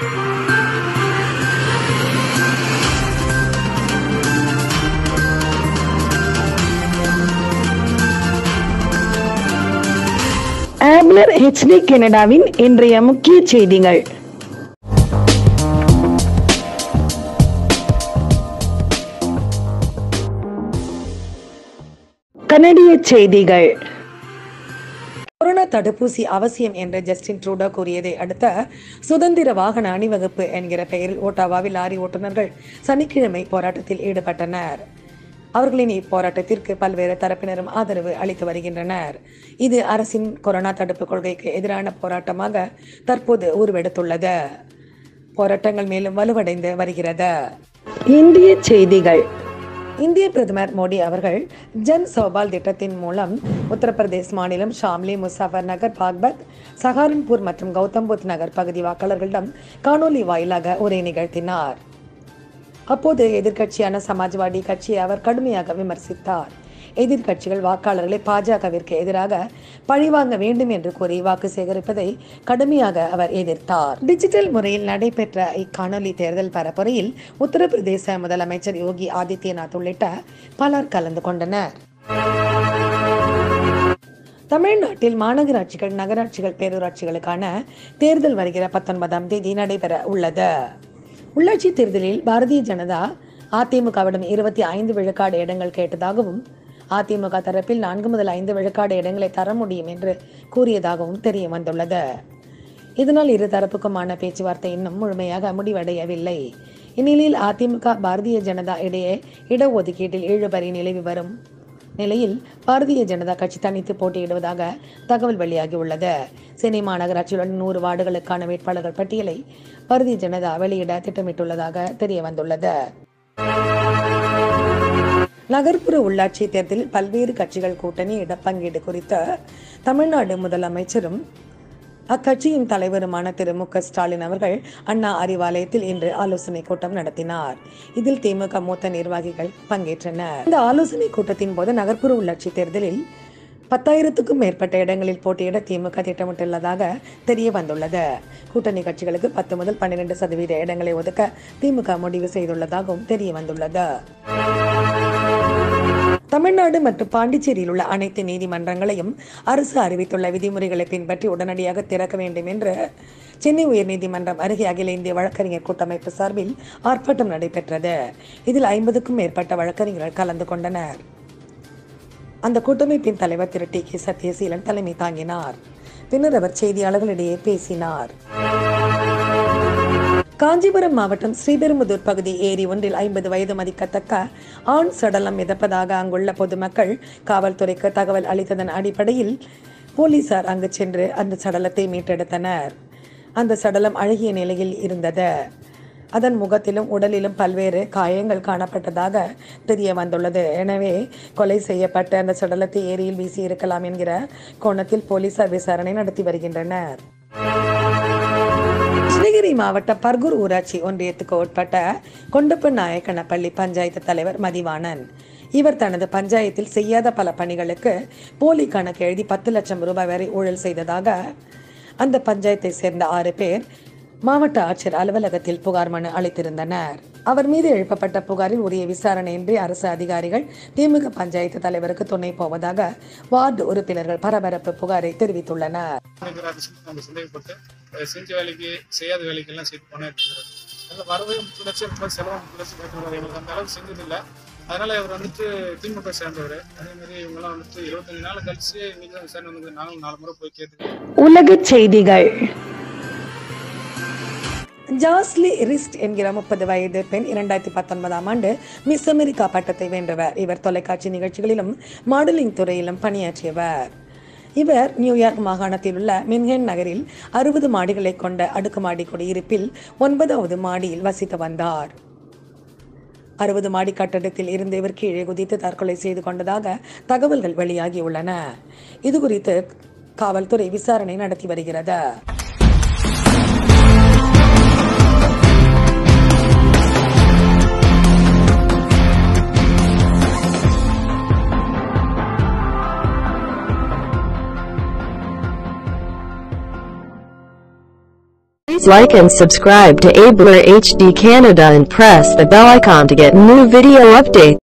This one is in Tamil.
ஆப்லர் ஹெச்டி கனடாவின் இன்றைய முக்கிய செய்திகள் கனடிய செய்திகள் கொரோனா தடுப்பூசி அவசியம் என்று ஜஸ்டின் ட்ரூடோ கூறியதை அடுத்த சுதந்திர வாகன அணிவகுப்பு என்கிற பெயரில் ஓட்டாவாவில் லாரி ஓட்டுநர்கள் சனிக்கிழமை போராட்டத்தில் ஈடுபட்டனர் அவர்களின் இப்போராட்டத்திற்கு பல்வேறு தரப்பினரும் ஆதரவு அளித்து வருகின்றனர் இது அரசின் கொரோனா தடுப்பு கொள்கைக்கு எதிரான போராட்டமாக தற்போது உருவெடுத்துள்ளது போராட்டங்கள் மேலும் வலுவடைந்து வருகிறது இந்திய செய்திகள் இந்திய பிரதமர் மோடி அவர்கள் ஜன் சௌபால் திட்டத்தின் மூலம் உத்தரப்பிரதேஷ் மாநிலம் ஷாம்லி முசாஃபர் நகர் பாக்பத் சஹாரன்பூர் மற்றும் கௌதம் புத் நகர் பகுதி வாக்காளர்களிடம் காணொலி வாயிலாக உரை நிகழ்த்தினார் அப்போது எதிர்க்கட்சியான சமாஜ்வாடி கட்சியை அவர் கடுமையாக விமர்சித்தார் எதிர்க்கட்சிகள் வாக்காளர்களை பாஜகவிற்கு எதிராக பழிவாங்க வேண்டும் என்று கூறி வாக்கு சேகரிப்பதை கடுமையாக அவர் எதிர்த்தார் டிஜிட்டல் முறையில் நடைபெற்ற இக்காணொலி தேர்தல் பரப்புரையில் உத்தரப்பிரதேச முதலமைச்சர் யோகி ஆதித்யநாத் உள்ளிட்ட பலர் கலந்து கொண்டனர் தமிழ்நாட்டில் மாநகராட்சிகள் நகராட்சிகள் பேரூராட்சிகளுக்கான தேர்தல் வருகிற பத்தொன்பதாம் தேதி நடைபெற உள்ளது உள்ளாட்சி தேர்தலில் பாரதிய ஜனதா அதிமுகவிடம் இருபத்தி ஐந்து விழுக்காடு இடங்கள் கேட்டதாகவும் அதிமுக தரப்பில் நான்கு முதல் ஐந்து விழுக்காடு இடங்களை தர முடியும் என்று கூறியதாகவும் தெரிய வந்துள்ளது இதனால் இரு தரப்புக்குமான பேச்சுவார்த்தை இன்னும் முழுமையாக முடிவடையவில்லை இந்நிலையில் அதிமுக பாரதிய ஜனதா இடையே இடஒதுக்கீட்டில் இழுபறி நிலவி வரும் நிலையில் பாரதிய ஜனதா கட்சி தனித்து போட்டியிடுவதாக தகவல் வெளியாகியுள்ளது சென்னை மாநகராட்சியுடன் நூறு வார்டுகளுக்கான வேட்பாளர்கள் பட்டியலை பாரதிய ஜனதா வெளியிட திட்டமிட்டுள்ளதாக தெரிய வந்துள்ளது நகர்ப்புற உள்ளாட்சி தேர்தலில் பல்வேறு கட்சிகள் கூட்டணி இடப்பங்கீடு குறித்து தமிழ்நாடு முதலமைச்சரும் அக்கட்சியின் தலைவருமான திரு மு க ஸ்டாலின் அவர்கள் அண்ணா அறிவாலயத்தில் இன்று ஆலோசனை கூட்டம் நடத்தினார் இதில் திமுக மூத்த நிர்வாகிகள் பங்கேற்றனர் இந்த ஆலோசனை கூட்டத்தின் போது நகர்ப்புற உள்ளாட்சி தேர்தலில் பத்தாயிரத்துக்கும் மேற்பட்ட இடங்களில் போட்டியிட திமுக திட்டமிட்டுள்ளதாக தெரிய வந்துள்ளது கூட்டணி கட்சிகளுக்கு பத்து முதல் பன்னிரண்டு சதவீத இடங்களை ஒதுக்க திமுக முடிவு செய்துள்ளதாகவும் தெரிய வந்துள்ளது தமிழ்நாடு மற்றும் பாண்டிச்சேரியில் உள்ள அனைத்து நீதிமன்றங்களையும் அரசு அறிவித்துள்ள விதிமுறைகளை பின்பற்றி உடனடியாக திறக்க வேண்டும் என்று சென்னை உயர்நீதிமன்றம் அருகே அகில இந்திய வழக்கறிஞர் கூட்டமைப்பு சார்பில் ஆர்ப்பாட்டம் நடைபெற்றது இதில் ஐம்பதுக்கும் மேற்பட்ட வழக்கறிஞர்கள் கலந்து கொண்டனர் அந்த கூட்டமைப்பின் தலைவர் திரு டி கே சத்யசீலன் தலைமை தாங்கினார் பின்னர் அவர் செய்தியாளர்களிடையே பேசினார் காஞ்சிபுரம் மாவட்டம் ஸ்ரீபெரும்புதூர் பகுதி ஏரி ஒன்றில் ஐம்பது வயது மதிக்கத்தக்க ஆண் சடலம் மிதப்பதாக அங்குள்ள பொதுமக்கள் காவல்துறைக்கு தகவல் அளித்ததன் அடிப்படையில் போலீசார் அங்கு சென்று அந்த சடலத்தை மீட்டெடுத்தனர் அந்த சடலம் அழகிய நிலையில் இருந்தது அதன் முகத்திலும் உடலிலும் பல்வேறு காயங்கள் காணப்பட்டதாக தெரிய வந்துள்ளது எனவே கொலை செய்யப்பட்ட அந்த சடலத்தை ஏரியில் வீசி இருக்கலாம் என்கிற கோணத்தில் போலீசார் விசாரணை நடத்தி வருகின்றனர் கிருஷ்ணகிரி மாவட்ட பர்கூர் ஊராட்சி ஒன்றியத்துக்கு உட்பட்ட கொண்டப்பன் நாயக்கனப்பள்ளி பஞ்சாயத்து தலைவர் மதிவாணன் இவர் தனது பஞ்சாயத்தில் செய்யாத பல பணிகளுக்கு போலி கணக்கு எழுதி பத்து லட்சம் ரூபாய் வரை ஊழல் செய்ததாக அந்த பஞ்சாயத்தை சேர்ந்த ஆறு பேர் மாவட்ட ஆட்சியர் அலுவலகத்தில் புகார் மனு அளித்திருந்தனர் அவர் மீது எழுப்பப்பட்ட புகாரில் உரிய விசாரணையின்றி அரசு அதிகாரிகள் திமுக பஞ்சாயத்து தலைவருக்கு துணை போவதாக வார்டு உறுப்பினர்கள் பரபரப்பு புகாரை தெரிவித்துள்ளனர் இருக்கிறாரு நம்ம சந்தேகப்பட்டு அஹ் செஞ்ச வேலைக்கு செய்யாத வேலைக்கெல்லாம் சேர்த்து பணம் எடுத்துக்கிறாரு அதில் வரவே முப்பது லட்சம் ரொம்ப செலவு முப்பது லட்சம் கட்டுறாரு எங்களுக்கு அந்த அளவுக்கு செஞ்சதில்லை அதனால இவர் வந்துட்டு திமுக சேர்ந்தவர் அதே மாதிரி இவங்கெல்லாம் வந்துட்டு இருபத்தஞ்சு நாள் கழிச்சு இன்னைக்கு தான் விசாரணை வந்து நாங்களும் நாலு முறை போய் கேட்டுருக்கோம் உலக செய்திகள் ஜாஸ்லி ரிஸ்ட் என்கிற முப்பது வயது பெண் இரண்டாயிரத்தி பத்தொன்பதாம் ஆண்டு மிஸ் அமெரிக்கா பட்டத்தை வென்றவர் இவர் தொலைக்காட்சி நிகழ்ச்சிகளிலும் மாடலிங் துறையிலும் பணியாற்றியவர் இவர் நியூயார்க் மாகாணத்தில் உள்ள மின்ஹென் நகரில் அறுபது மாடிகளை கொண்ட அடுக்குமாடி குடியிருப்பில் ஒன்பதாவது மாடியில் வசித்து வந்தார் அறுபது மாடி கட்டடத்தில் இருந்து இவர் கீழே குதித்து தற்கொலை செய்து கொண்டதாக தகவல்கள் வெளியாகியுள்ளன இது குறித்து காவல்துறை விசாரணை நடத்தி வருகிறது like and subscribe to Abler HD Canada and press the bell icon to get new video updates.